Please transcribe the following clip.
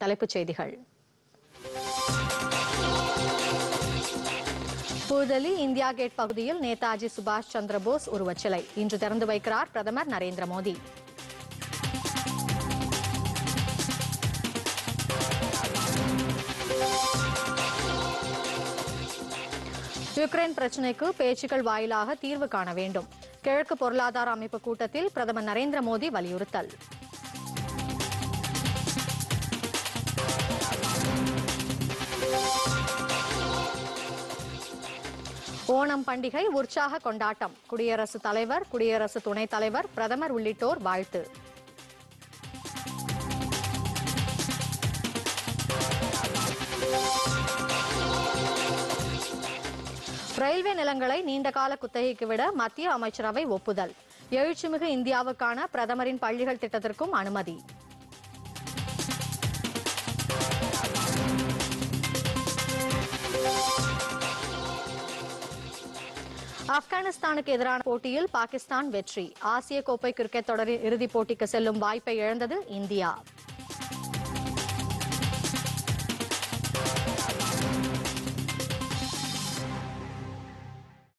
தலைப்புச் செய்திகள் புதுதில்லி India gate பகுதியில் நேதாஜி சுபாஷ் சந்திர போஸ் உருவச்சிலை இன்று திறந்து வைக்கிறார் பிரதமர் நரேந்திர மோடி யுக்ரைன் பிரச்சினைக்கு பேச்சுக்கள் வாயிலாக தீர்வு காண வேண்டும் கிழக்கு பொருளாதார அமைப்பு கூட்டத்தில் பிரதமர் நரேந்திர மோடி வலியுறுத்தல் ஓணம் பண்டிகை உற்சாக கொண்டாட்டம் குடியரசுத் தலைவர் குடியரசு துணைத் தலைவர் பிரதமர் உள்ளிட்டோர் வாழ்த்து ரயில்வே நிலங்களை நீண்டகால குத்தகைக்கு விட மத்திய அமைச்சரவை ஒப்புதல் எழுச்சிமிகு இந்தியாவுக்கான பிரதமரின் பள்ளிகள் திட்டத்திற்கும் அனுமதி ஆப்கானிஸ்தானுக்கு எதிரான போட்டியில் பாகிஸ்தான் வெற்றி ஆசிய கோப்பை கிரிக்கெட் தொடரின் இறுதிப் போட்டிக்கு செல்லும் வாய்ப்பை இழந்தது இந்தியா